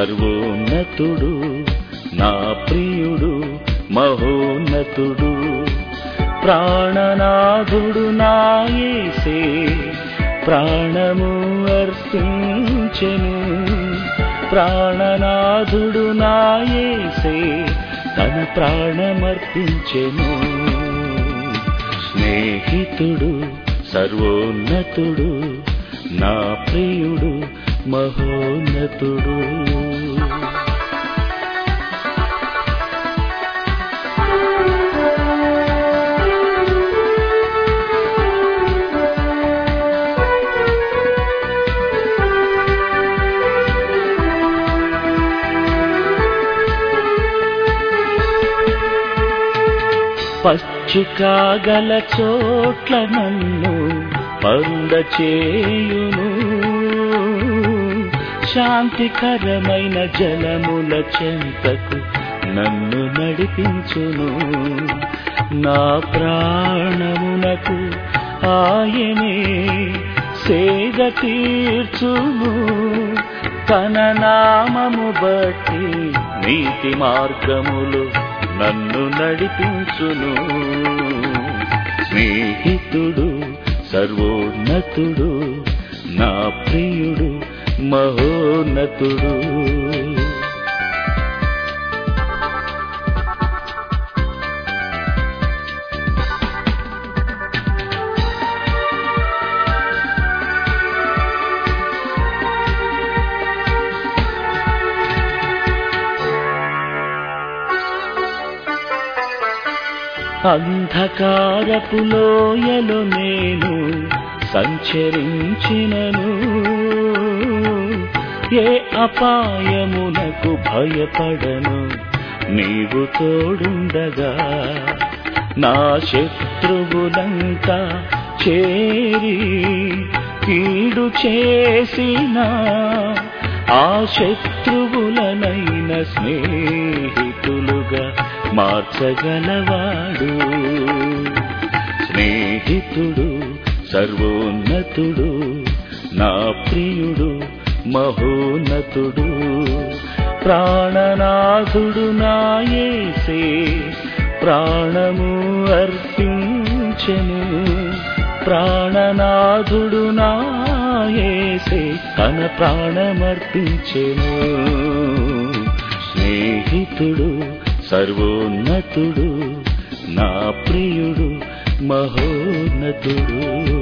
సర్వోన్నతుడు నా ప్రియుడు మహోన్నతుడు ప్రాణనాథుడు నాయసే ప్రాణము అర్పించెను ప్రాణనాథుడు నాయసే తన ప్రాణమర్పించెను స్నేహితుడు సర్వోన్నతుడు నా ప్రియుడు మహోన్నతుడు పచ్చికాగల చోట్ల నన్ను పరుండ చేయును శాంతికరమైన జలముల చెంతకు నన్ను నడిపించును నా ప్రాణమునకు ఆయనే సేద తీర్చును తన నామము బట్టి నీతి మార్గములు నన్ను నడిపించును స్నేహితుడు సర్వోన్నతుడు నా ప్రియుడు మహోన్నతుడు అంధకారపు లోయలో నేను సంచరించినను ఏ అపాయమునకు భయపడను నీవు తోడుండగా నా శత్రువులంతా చేరి కీడు చేసిన ఆ శత్రువులనైన స్నేహితులుగా మార్చగలవాడు స్నేహితుడు సర్వోన్నతుడు నా ప్రియుడు మహోన్నతుడు ప్రాణనాథుడు నాయసే ప్రాణము అర్పించెను ప్రాణనాథుడు నాయసే తన ప్రాణమర్పించెను స్నేహితుడు సర్వోన్నతుడు నా ప్రియుడు మహోన్నతుడు